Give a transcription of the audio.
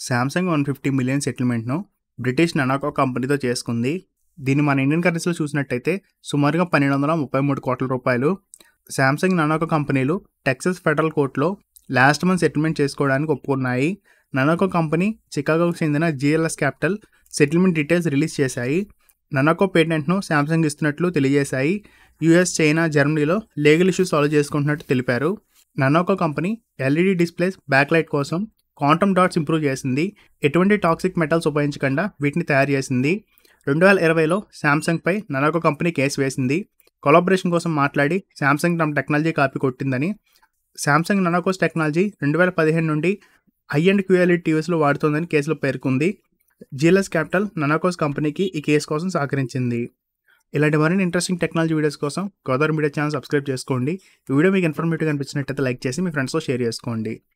Samsung one fifty million సెటిల్మెంట్ను British Nanoco కంపెనీతో చేసుకుంది దీన్ని మన ఇండియన్ కరెన్సీలో చూసినట్టయితే సుమారుగా పన్నెండు వందల ముప్పై మూడు కోట్ల రూపాయలు శాంసంగ్ ననాకో కంపెనీలు టెక్సస్ ఫెడరల్ కోర్టులో లాస్ట్ మంత్ సెటిల్మెంట్ చేసుకోవడానికి ఒప్పుకున్నాయి ననాకో కంపెనీ చికాగోకు చెందిన GLS capital settlement details release చేశాయి ననాకో పేటెంట్ను శాంసంగ్ ఇస్తున్నట్లు తెలియజేశాయి యూఎస్ చైనా జర్మనీలో లీగల్ ఇష్యూ సాల్వ్ చేసుకుంటున్నట్టు తెలిపారు Nanoco company LED displays backlight కోసం క్వాంటమ్ డాట్స్ ఇంప్రూవ్ చేసింది ఎటువంటి టాక్సిక్ మెటల్స్ ఉపయోగించకుండా వీటిని తయారు చేసింది రెండు వేల ఇరవైలో శాంసంగ్పై ననాకో కంపెనీ కేసు వేసింది కొలాబరేషన్ కోసం మాట్లాడి శాంసంగ్ తమ టెక్నాలజీ కాపీ కొట్టిందని శాంసంగ్ ననాకోస్ టెక్నాలజీ రెండు వేల పదిహేను నుండి హై అండ్ క్యూఎల్ఈ టీవీస్లో వాడుతోందని కేసులో పేర్కొంది జిఎల్ఎస్ క్యాపిటల్ ననాకోస్ కంపెనీకి ఈ కేసు కోసం సహకరించింది ఇలాంటి మరిన్ని ఇంట్రెస్టింగ్ టెక్నాలజీ వీడియోస్ కోసం గోదావరి మీడియా ఛానల్ సబ్స్క్రైబ్ చేసుకోండి ఈ వీడియో మీకు ఇన్ఫర్మేటివ్ అనిపించినట్టయితే లైక్ చేసి మీ ఫ్రెండ్స్తో షేర్ చేసుకోండి